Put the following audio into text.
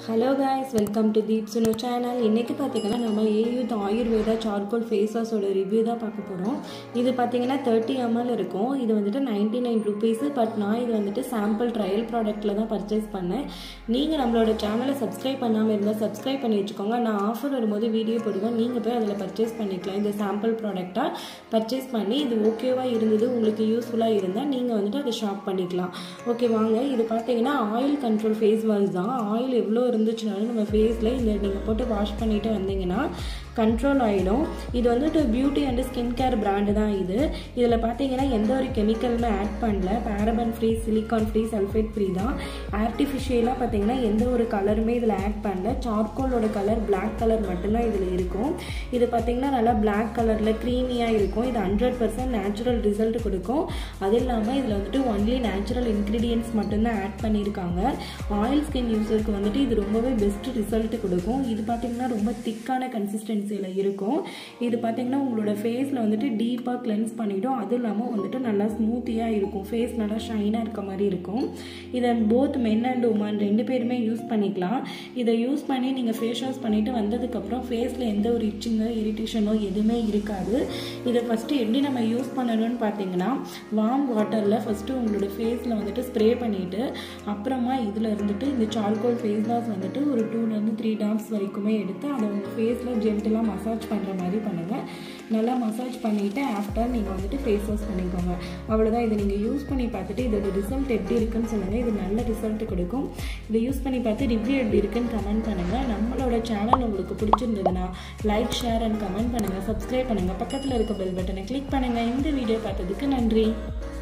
hello guys welcome to தீப் சுனு channel இன்றைக்கி பார்த்தீங்கன்னா நம்ம ஏயூத் ஆயுர்வேதா சார்கோல் ஃபேஸ் வாஷோட ரிவ்யூ தான் பார்க்க போகிறோம் இது பார்த்தீங்கன்னா தேர்ட்டி எம்எல் இருக்கும் இது வந்துட்டு நைன்டி நைன் ருபீஸு பட் நான் இது வந்துட்டு சாம்பிள் ட்ரையல் ப்ராடக்ட்டில் தான் பர்ச்சேஸ் பண்ணேன் நீங்கள் நம்மளோட சேனலை சப்ஸ்கிரைப் பண்ணாமல் இருந்தால் சப்ஸ்கிரைப் பண்ணி வச்சுக்கோங்க நான் ஆஃபர் வரும்போது வீடியோ போடுவேன் நீங்கள் போய் அதில் பர்ச்சேஸ் பண்ணிக்கலாம் இந்த சாம்பிள் ப்ராடக்டாக பர்ச்சேஸ் பண்ணி இது ஓகேவாக இருந்தது உங்களுக்கு யூஸ்ஃபுல்லாக இருந்தால் நீங்கள் வந்துட்டு அதை ஷாப் பண்ணிக்கலாம் ஓகே வாங்க இது பார்த்தீங்கன்னா ஆயில் கண்ட்ரோல் ஃபேஸ் வாஷ் தான் ஆயில் எவ்வளோ இருந்துச்சுனாலும் நம்ம ஃபேஸில் இந்த நீங்கள் போட்டு வாஷ் பண்ணிட்டு வந்தீங்கன்னா கண்ட்ரோல் ஆகிடும் இது வந்துட்டு beauty and skin care brand தான் இது இதில் பார்த்தீங்கன்னா எந்த ஒரு கெமிக்கலுமே ஆட் பண்ணல paraben free silicone free sulphate free தான் ஆர்டிஃபிஷியலாக பார்த்தீங்கன்னா எந்த ஒரு கலருமே இதில் ஆட் பண்ணல சார்கோலோட கலர் பிளாக் கலர் மட்டும்தான் இதில் இருக்கும் இது பார்த்தீங்கன்னா நல்லா பிளாக் கலரில் க்ரீமியாக இருக்கும் இது ஹண்ட்ரட் பர்சன்ட் நேச்சுரல் ரிசல்ட் கொடுக்கும் அது இல்லாமல் இதில் வந்துட்டு ஒன்லி நேச்சுரல் இன்க்ரீடியன்ஸ் மட்டும்தான் ஆட் பண்ணியிருக்காங்க ஆயில் ஸ்கின் யூஸருக்கு வந்துட்டு இது ரொம்பவே பெஸ்ட் ரிசல்ட் கொடுக்கும் இது பார்த்தீங்கன்னா ரொம்ப திக்கான கன்சிஸ்டன்சியில் இருக்கும் இது பார்த்தீங்கன்னா உங்களோட ஃபேஸில் வந்துட்டு டீப்பாக கிளென்ஸ் பண்ணிவிடும் அதுவும் இல்லாமல் வந்துட்டு நல்லா ஸ்மூத்தியாக இருக்கும் ஃபேஸ் நல்லா ஷைனாக இருக்க மாதிரி இருக்கும் இதை போத் மென் அண்ட் உமன் ரெண்டு பேருமே யூஸ் பண்ணிக்கலாம் இதை யூஸ் பண்ணி நீங்கள் ஃபேஸ் வாஷ் பண்ணிவிட்டு வந்ததுக்கப்புறம் ஃபேஸில் எந்த ஒரு இச்சிங்கோ இரிட்டேஷனோ எதுவுமே இருக்காது இதை ஃபஸ்ட்டு எப்படி நம்ம யூஸ் பண்ணணும்னு பார்த்தீங்கன்னா வார்ம் வாட்டரில் ஃபஸ்ட்டு உங்களோட ஃபேஸில் வந்துட்டு ஸ்ப்ரே பண்ணிவிட்டு அப்புறமா இதில் இருந்துட்டு இந்த சார்கோல் ஃபேஸ் வாஷ் வந்துட்டு ஒரு டூலேருந்து த்ரீ டாப்ஸ் வரைக்குமே எடுத்து அதை உங்கள் ஃபேஸில் ஜென்டலாக மசாஜ் பண்ணுற மாதிரி பண்ணுங்கள் நல்லா மசாஜ் பண்ணிவிட்டு ஆஃப்டர் நீங்கள் வந்துட்டு ஃபேஸ் வாஷ் பண்ணிக்கோங்க அவ்வளோதான் இதை நீங்கள் யூஸ் பண்ணி பார்த்துட்டு இதோட ரிசல்ட் எப்படி இருக்குன்னு சொல்லுங்கள் இது நல்ல ரிசல்ட் கொடுக்கும் இதை யூஸ் பண்ணி பார்த்து ரிவ்யூ எப்படி இருக்குன்னு கமெண்ட் பண்ணுங்கள் நம்மளோட சேனல் உங்களுக்கு பிடிச்சிருந்ததுன்னா லைக் ஷேர் அண்ட் கமெண்ட் பண்ணுங்கள் சப்ஸ்கிரைப் பண்ணுங்கள் பக்கத்தில் இருக்க பெல் பட்டனை கிளிக் பண்ணுங்கள் இந்த வீடியோ பார்த்ததுக்கு நன்றி